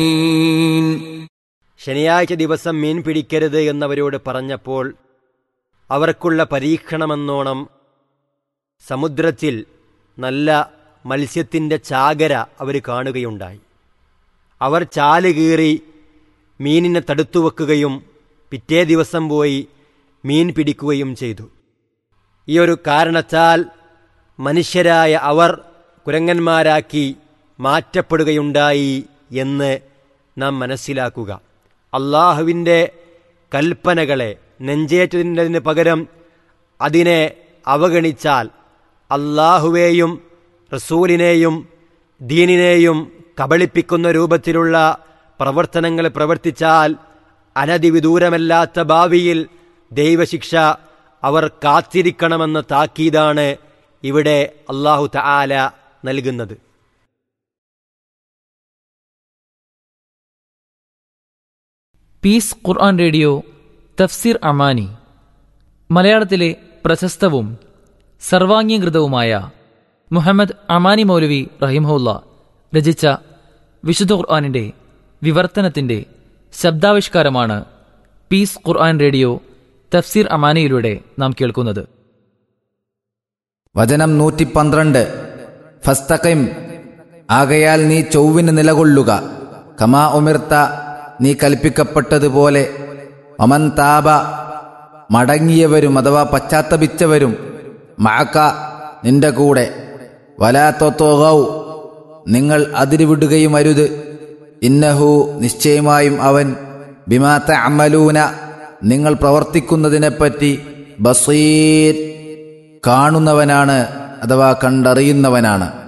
ശനിയാഴ്ച ദിവസം മീൻ പിടിക്കരുത് എന്നവരോട് പറഞ്ഞപ്പോൾ അവർക്കുള്ള പരീക്ഷണമെന്നോണം സമുദ്രത്തിൽ നല്ല മത്സ്യത്തിൻ്റെ ചാകര അവർ കാണുകയുണ്ടായി അവർ ചാല് കീറി മീനിനെ തടുത്തു വെക്കുകയും പിറ്റേ ദിവസം പോയി മീൻ പിടിക്കുകയും ചെയ്തു ഈ ഒരു കാരണത്താൽ മനുഷ്യരായ അവർ കുരങ്ങന്മാരാക്കി മാറ്റപ്പെടുകയുണ്ടായി എന്ന് നാം മനസ്സിലാക്കുക അള്ളാഹുവിൻ്റെ കൽപ്പനകളെ നെഞ്ചേറ്റതിന് പകരം അതിനെ അവഗണിച്ചാൽ അള്ളാഹുവേയും റസൂലിനെയും ദീനിനെയും കബളിപ്പിക്കുന്ന രൂപത്തിലുള്ള പ്രവർത്തനങ്ങൾ പ്രവർത്തിച്ചാൽ അനതിവിദൂരമല്ലാത്ത ഭാവിയിൽ ദൈവശിക്ഷ അവർ കാത്തിരിക്കണമെന്ന താക്കീതാണ് ഇവിടെ അള്ളാഹു തആല നൽകുന്നത് പീസ് ഖുർആൻ റേഡിയോ തഫ്സീർ അമാനി മലയാളത്തിലെ പ്രശസ്തവും സർവാംഗീകൃതവുമായ മുഹമ്മദ് അമാനി മൗലവി റഹിമഹുല്ല രചിച്ച വിശുദ്ധ ഖുർആാനിന്റെ വിവർത്തനത്തിന്റെ ശബ്ദാവിഷ്കാരമാണ് പീസ് ഖുർആൻ റേഡിയോ തഫ്സീർ അമാനിയിലൂടെ നാം കേൾക്കുന്നത് വചനം നൂറ്റി പന്ത്രണ്ട് ഫസ്തഖിം ആകയാൽ നീ ചൊവ്വിന് നിലകൊള്ളുക കമാ ഉമിർത്ത നീ കൽപ്പിക്കപ്പെട്ടതുപോലെ ഒമൻ താപ മടങ്ങിയവരും അഥവാ പശ്ചാത്തപിച്ചവരും മഴക്ക നിന്റെ കൂടെ വലാത്തൊത്തോകൗ നിങ്ങൾ അതിരുവിടുകയും അരുത് ഇന്നഹു നിശ്ചയമായും അവൻ ബിമാത്ത അമലൂന നിങ്ങൾ പ്രവർത്തിക്കുന്നതിനെപ്പറ്റി ബസീർ കാണുന്നവനാണ് അഥവാ കണ്ടറിയുന്നവനാണ്